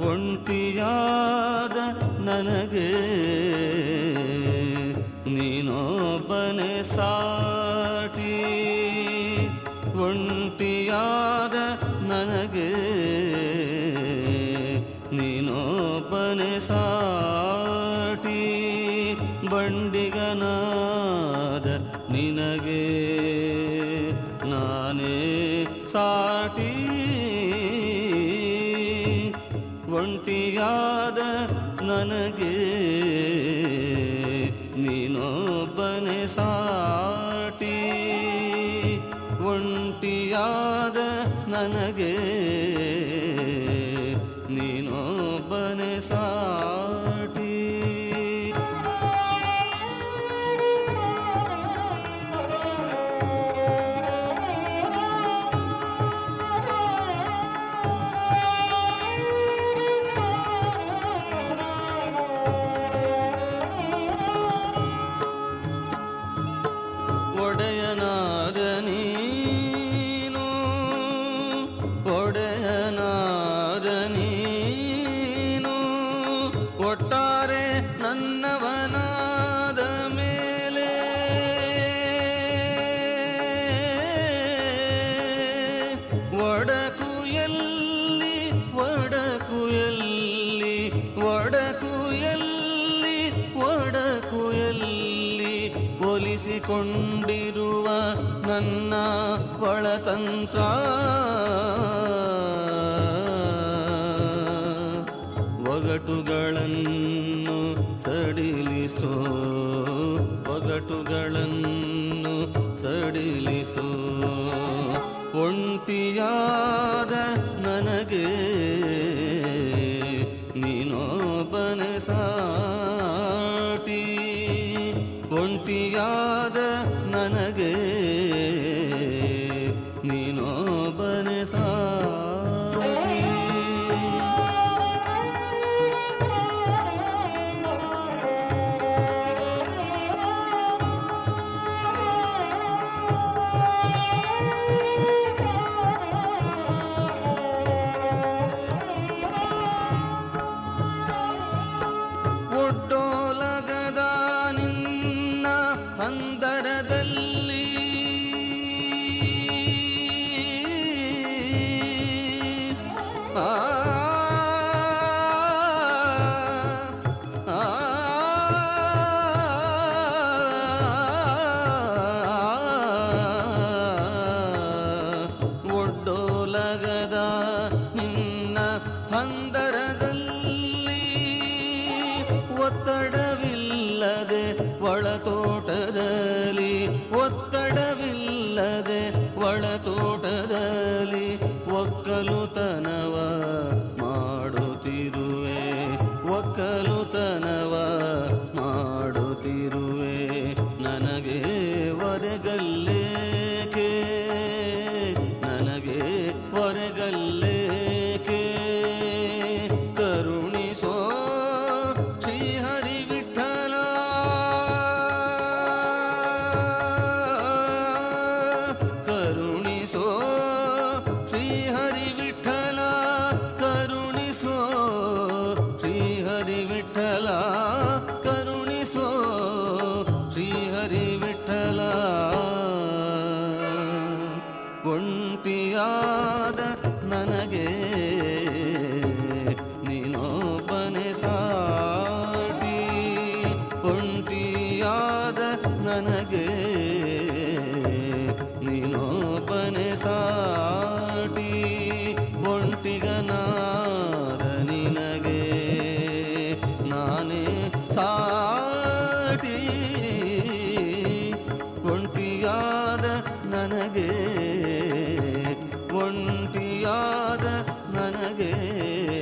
ಒಂಟಿಯಾದ ನನಗೆ ನೀನೊಬ್ಬನೇ ಸಾಟಿ ಒಂಟಿಯಾದ ನನಗೆ ನೀನೊಬ್ಬನೇ ಸಾಟಿ ಬಂಡಿಗನಾದ ನಿನಗೆ ನಾನೇ ಸಾಟಿ ಒಂಟಿಯಾದ ನನಗೆ ನೀನೊಬ್ಬನೇ ಸಾಟಿ ಒಂಟಿಯಾದ ನನಗೆ ನೀನೊಬ್ಬನೇ ಸಾಟಿ ಒಡೆಯನಾದ ನೀನು ಒಡೆಯನಾದ ನೀನು ಒಟ್ಟಾರೆ ನನ್ನವನಾದ ಮೇಲೆ ಒಡಕು ಎಲ್ಲಿ ಒಡಕು ಎಲ್ಲಿ ಒಡಕು ಎಲ್ಲಿ ಒಡಕು ಎಲ್ಲಿ ಒಲಿಸಿಕೊಂಡಿರುವ ನನ್ನ ಒಳತಂತ್ರ ಒಗಟುಗಳನ್ನು ಸಡಿಲಿಸೋ ಒಗಟುಗಳನ್ನು ಸಡಿಲಿಸೋ ಒಂಟಿಯಾದ ನನಗೆ ನೀನೊಬ್ಬನೇ ಸಾಟಿ ಒಂಟಿಯಾದ ನನಗೆ ನೀನೊಬ್ಬನೇ ಸಾಟಿ ಒಡ್ಡೋಲಗದ ನಿನ್ನ ಹಂದರದಲ್ಲಿ ಆ ಆ ಒಡ್ಡೋಲಗದ ನಿನ್ನ ಹಂದರದಲ್ಲಿ ಒತ್ತಡವಿಲ್ಲದೆ ಒಳತೋಟದಲ್ಲಿ ಒತ್ತಡವಿಲ್ಲದೆ ಒಳತೋಟದಲ್ಲಿ ಒಕ್ಕಲುತನವ ಮಾಡುತ್ತಿರುವೆ ಒಕ್ಕಲುತನವ ಮಾಡುತ್ತಿರುವೆ ನನಗೆ ಒರೆಗಲ್ಲೇಕೆ ನನಗೆ ಒರೆಗಲ್ಲೇಕೆ ಕರುಣಿಸೋ ಶ್ರೀಹರಿ ವಿಠಲ ಕರುಣಿಸೋ ಶ್ರೀಹರಿ ವಿಠಲ ಕರುಣಿಸೋ ಶ್ರೀಹರಿ ವಿಠಲ ಕರುಣಿಸೋ ಶ್ರೀಹರಿ ವಿಠಲ ಒಂಟಿಯಾದ ನನಗೆ ನೀನೊಬ್ಬನೇ ಸಾಟಿ ಒಂಟಿಯಾದ ನನಗೆ ನೀನೊಬ್ಬನೇ ಸಾಟಿ ಒಂಟಿಗನಾದ ನಿನಗೆ ನಾನೇ ಸಾಟಿ ಒಂಟಿಯಾದ ನನಗೆ ಒಂಟಿಯಾದ ನನಗೆ